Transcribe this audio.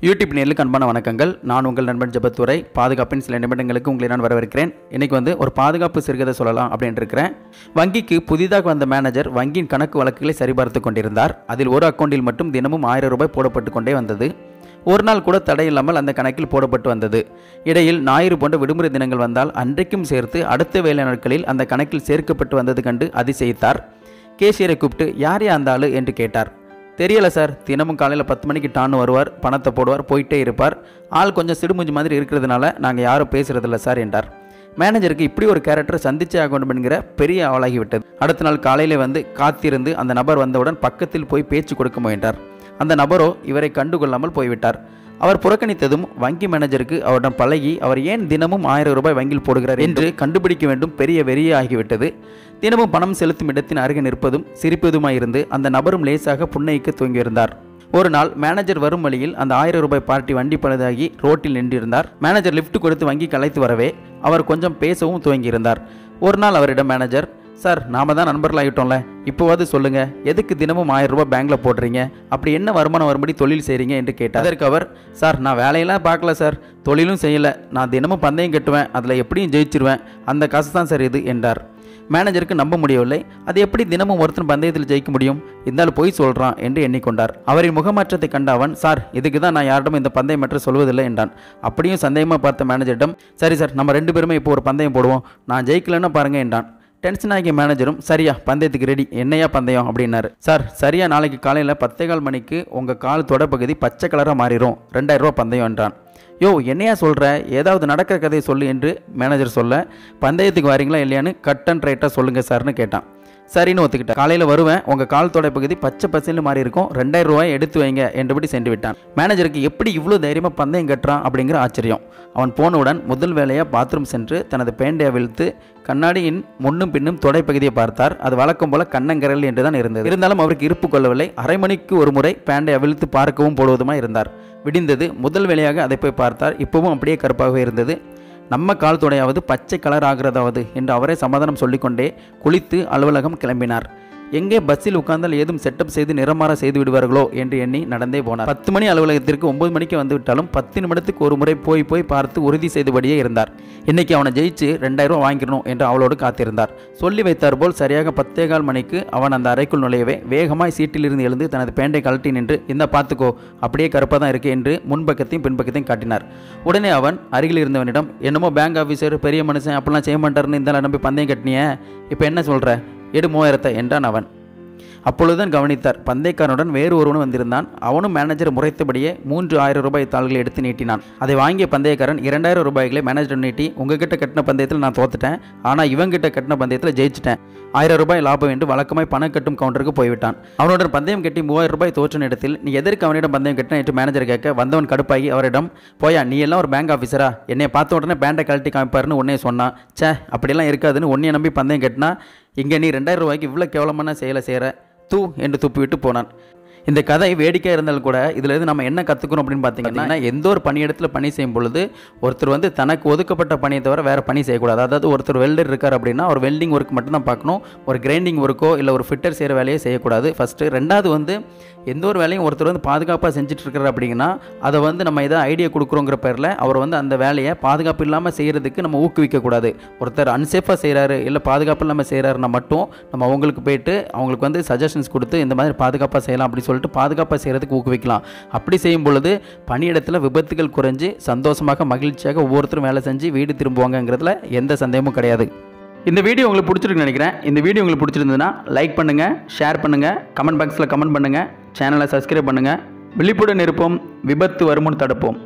YouTube நேரில் அன்பான வணக்கங்கள் நான் உங்கள் நண்பன் ஜபத்துறை பாதுகாப்பின் சில நிமிடங்களுக்கு உங்களை நான் வரவேற்கிறேன் இன்னைக்கு வந்து ஒரு பாதுகாப்பு சிறுகதை சொல்லலாம் அப்படின்னு இருக்கிறேன் வங்கிக்கு புதிதாக வந்த மேனேஜர் வங்கியின் கணக்கு வழக்குகளை சரிபார்த்து கொண்டிருந்தார் அதில் ஒரு அக்கௌண்டில் மட்டும் தினமும் ஆயிரம் ரூபாய் போடப்பட்டு கொண்டே வந்தது ஒரு நாள் கூட தடையில்லாமல் அந்த கணக்கில் போடப்பட்டு வந்தது இடையில் ஞாயிறு போன்ற விடுமுறை தினங்கள் வந்தால் அன்றைக்கும் சேர்த்து அடுத்த வேலை நாட்களில் அந்த கணக்கில் சேர்க்கப்பட்டு வந்தது கண்டு அதிசயித்தார் கேஷியரை கூப்பிட்டு யார் யா அந்த ஆளு என்று கேட்டார் தெரியல சார் தினமும் காலையில் பத்து மணிக்கு டான்னு வருவார் பணத்தை போடுவார் போயிட்டே இருப்பார் ஆள் கொஞ்சம் சிடுமுஞ்சி மாதிரி இருக்கிறதுனால நாங்கள் யாரும் பேசுறதில்ல சார் என்றார் மேனேஜருக்கு இப்படி ஒரு கேரக்டர் சந்திச்சே ஆகணும் என்கிற பெரிய ஆளாகிவிட்டது அடுத்த நாள் காலையில் வந்து காத்திருந்து அந்த நபர் வந்தவுடன் பக்கத்தில் போய் பேச்சு கொடுக்க முயன்றார் அந்த நபரோ இவரை கண்டுகொள்ளாமல் போய்விட்டார் அவர் புறக்கணித்ததும் வங்கி மேனேஜருக்கு அவரிடம் பழகி அவர் ஏன் தினமும் ஆயிரம் ரூபாய் வங்கியில் போடுகிறார் என்று கண்டுபிடிக்க வேண்டும் பெரிய வெறியே ஆகிவிட்டது தினமும் பணம் செலுத்தும் இடத்தின் அருகே நிற்பதும் சிரிப்பதுமாயிருந்து அந்த நபரும் லேசாக புன்னகைக்க துவங்கியிருந்தார் ஒரு நாள் மேனேஜர் வரும் வழியில் அந்த ஆயிரம் ரூபாய் பார்ட்டி வண்டி பழுதாகி ரோட்டில் நின்றிருந்தார் மேனேஜர் லிஃப்ட் கொடுத்து வங்கிக்கு அழைத்து வரவே அவர் கொஞ்சம் பேசவும் துவங்கியிருந்தார் ஒரு நாள் அவரிடம் மேனேஜர் சார் நாம தான் நண்பர்களாகிட்டோம்ல இப்போவாது சொல்லுங்க எதுக்கு தினமும் ஆயிரம் ரூபாய் பேங்க்ல போடுறீங்க அப்படி என்ன வருமானம் வரும்படி தொழில் செய்றீங்க என்று கேட்டார் அதற்கு அவர் சார் நான் வேலையெல்லாம் பார்க்கல சார் தொழிலும் செய்யல நான் தினமும் பந்தயம் கட்டுவேன் அதில் எப்படியும் ஜெயிச்சிருவேன் அந்த காசு தான் சார் இது என்றார் மேனேஜருக்கு நம்ப முடியவில்லை அது எப்படி தினமும் ஒருத்தன் பந்தயத்தில் ஜெயிக்க முடியும் இருந்தாலும் பொய் சொல்றான் என்று எண்ணிக்கொண்டார் அவரின் முகமாற்றத்தை கண்ட அவன் சார் இதுக்கு தான் நான் யாரிடம் இந்த பந்தயம் மற்ற சொல்வதில்லை என்றான் அப்படியும் சந்தேகமாக பார்த்த மேனேஜரிடம் சரி சார் நம்ம ரெண்டு பேருமே இப்போ ஒரு பந்தயம் போடுவோம் நான் ஜெயிக்கலன்னா பாருங்க என்றான் டென்ஷன் ஆகிய மேனேஜரும் சரியா பந்தயத்துக்கு ரெடி என்னையா பந்தயம் அப்படின்னாரு சார் சரியா நாளைக்கு காலையில் பத்தே கால் மணிக்கு உங்கள் கால் தொடப்பகுதி பச்சை கலராக மாறிடும் ரெண்டாயிரம் ரூபா பந்தயம் என்றான் யோ என்னையா சொல்கிற ஏதாவது நடக்கிற கதையை சொல்லு என்று மேனேஜர் சொல்ல பந்தயத்துக்கு வரீங்களா இல்லையான்னு கட் அண்ட் ரைட்டாக சொல்லுங்கள் சார்னு கேட்டான் சரின்னு ஒத்துக்கிட்டேன் காலையில் வருவேன் உங்கள் கால் தொடை பகுதி பச்சை பசேல்னு மாறி இருக்கும் ரெண்டாயிரம் ரூபாய் எடுத்து வைங்க என்றபடி சென்று விட்டான் மேனேஜருக்கு எப்படி இவ்வளோ தைரியமாக பந்தயம் கட்டுறான் அப்படிங்கிற ஆச்சரியம் அவன் போனவுடன் முதல் வேலையாக பாத்ரூம் சென்று தனது பேண்டையை விழுத்து கண்ணாடியின் முன்னும் பின்னும் தொடைப்பகுதியை பார்த்தார் அது வழக்கம் போல கண்ணங்கரல் என்று தான் இருந்தது இருந்தாலும் அவருக்கு இருப்பு கொள்ளவில்லை அரை மணிக்கு ஒரு முறை பேண்டை அவிழ்த்து பார்க்கவும் போடுவதுமா இருந்தார் விடிந்தது முதல் வேலையாக அதை போய் பார்த்தார் இப்பவும் அப்படியே கருப்பாகவே இருந்தது நம்ம கால் துடையாவது பச்சை கலர் ஆகிறதாவது என்று அவரே சமாதானம் சொல்லிக்கொண்டே குளித்து அலுவலகம் கிளம்பினார் எங்கே பஸ்ஸில் உட்கார்ந்தால் ஏதும் செட்டப் செய்து நிறமாற செய்து விடுவார்களோ என்று எண்ணி நடந்தே போனார் பத்து மணி அலுவலகத்திற்கு ஒன்பது மணிக்கு வந்து விட்டாலும் பத்து நிமிடத்துக்கு ஒரு முறை போய் போய் பார்த்து உறுதி செய்தபடியே இருந்தார் இன்னைக்கு அவனை ஜெயிச்சு ரெண்டாயிரம் ரூபாய் வாங்கிக்கணும் என்று அவளோடு காத்திருந்தார் சொல்லி வைத்தார் போல் சரியாக பத்தே கால் மணிக்கு அவன் அந்த அறைக்குள் நுழையவே வேகமாய் சீட்டிலிருந்து எழுந்து தனது பேண்டை கழட்டி நின்று இந்த பார்த்துக்கோ அப்படியே கருப்பாக தான் இருக்கு என்று முன்பக்கத்தையும் பின்பக்கத்தையும் காட்டினார் உடனே அவன் அருகில் இருந்தவனிடம் என்னமோ பேங்க் ஆஃபீஸர் பெரிய மனுஷன் அப்படிலாம் செய்ய மாட்டாருன்னு இந்த நம்பி பந்தயம் கட்டினிய இப்போ என்ன சொல்கிற எடு மூவாயிரத்தை என்றான் அவன் அப்பொழுதுதான் கவனித்தார் பந்தயக்காரனுடன் வேறு ஒருவனும் வந்திருந்தான் அவனும் மேனேஜர் முறைத்தபடியே மூன்று ஆயிரம் ரூபாய் தாள்களை எடுத்து நீட்டினான் அதை வாங்கிய பந்தயக்காரன் இரண்டாயிரம் ரூபாய்களை மேனேஜர் நீட்டி உங்ககிட்ட கட்டின பந்தயத்தில் நான் தோத்துட்டேன் ஆனால் இவங்கிட்ட கட்டின பந்தயத்தில் ஜெயிச்சிட்டேன் ஆயிரம் ரூபாய் லாபம் என்று வழக்கமாய் பணம் கட்டும் கவுண்டருக்கு போய்விட்டான் அவனுடன் பந்தயம் கட்டி மூவாயிரம் ரூபாய் தோற்றின இடத்தில் நீ எதற்கு அவனிடம் பந்தயம் கட்டின என்று மேனேஜர் கேட்க வந்தவன் கடுப்பாகி அவரிடம் போயா நீ எல்லாம் ஒரு பேங்க் ஆஃபீஸரா என்னை பார்த்த உடனே பேண்டை கழட்டி காமிப்பாருன்னு உடனே சொன்னான் ச்சே அப்படிலாம் இருக்காதுன்னு உன்னைய நம்பி பந்தயம் கட்டினா இங்கே நீ ரெண்டாயிரம் ரூபாய்க்கு இவ்வளோ கேவலமான செயலை செய்கிற தூ என்று துப்பிவிட்டு போனான் இந்த கதை வேடிக்கையாக இருந்தாலும் கூட இதில் இருந்து நம்ம என்ன கற்றுக்கணும் அப்படின்னு பார்த்தீங்கன்னா எந்த ஒரு பணியிடத்தில் பணி செய்யும் பொழுது ஒருத்தர் வந்து தனக்கு ஒதுக்கப்பட்ட பணியை தவிர வேறு பணி செய்யக்கூடாது அதாவது ஒருத்தர் வெல்டர் இருக்கார் அப்படின்னா ஒரு வெல்டிங் ஒர்க் மட்டும் தான் பார்க்கணும் ஒரு கிரைண்டிங் ஒர்க்கோ இல்லை ஒரு ஃபிட்டர் செய்கிற வேலையை செய்யக்கூடாது ஃபஸ்ட்டு ரெண்டாவது வந்து எந்த ஒரு வேலையும் ஒருத்தர் வந்து பாதுகாப்பாக செஞ்சுட்டு இருக்காரு அப்படிங்கன்னா அதை வந்து நம்ம எதாவது ஐடியா கொடுக்குறோங்கிற பேரில் அவர் வந்து அந்த வேலையை பாதுகாப்பு இல்லாமல் செய்கிறதுக்கு நம்ம ஊக்குவிக்கக்கூடாது ஒருத்தர் அன்சேஃபாக செய்கிறாரு இல்லை பாதுகாப்பு இல்லாமல் செய்கிறாருன்னா மட்டும் நம்ம அவங்களுக்கு போயிட்டு அவங்களுக்கு வந்து சஜஷன்ஸ் கொடுத்து இந்த மாதிரி பாதுகாப்பாக செய்யலாம் அப்படி சொல்லிட்டு பாதுகாப்பாக செய்கிறதுக்கு ஊக்குவிக்கலாம் அப்படி செய்யும் பொழுது பணியிடத்தில் விபத்துகள் குறைஞ்சு சந்தோஷமாக மகிழ்ச்சியாக ஒவ்வொருத்தரும் வேலை செஞ்சு வீடு திரும்புவாங்கங்கிறதுல எந்த சந்தேகமும் கிடையாது இந்த வீடியோ உங்களுக்கு பிடிச்சிருக்குன்னு நினைக்கிறேன் இந்த வீடியோ உங்களுக்கு பிடிச்சிருந்ததுன்னா லைக் பண்ணுங்கள் ஷேர் பண்ணுங்கள் கமெண்ட் பாக்ஸில் கமெண்ட் பண்ணுங்கள் சேனலை சப்ஸ்கிரைப் பண்ணுங்கள் விழிப்புடன் இருப்போம் விபத்து வருமுன் தடுப்போம்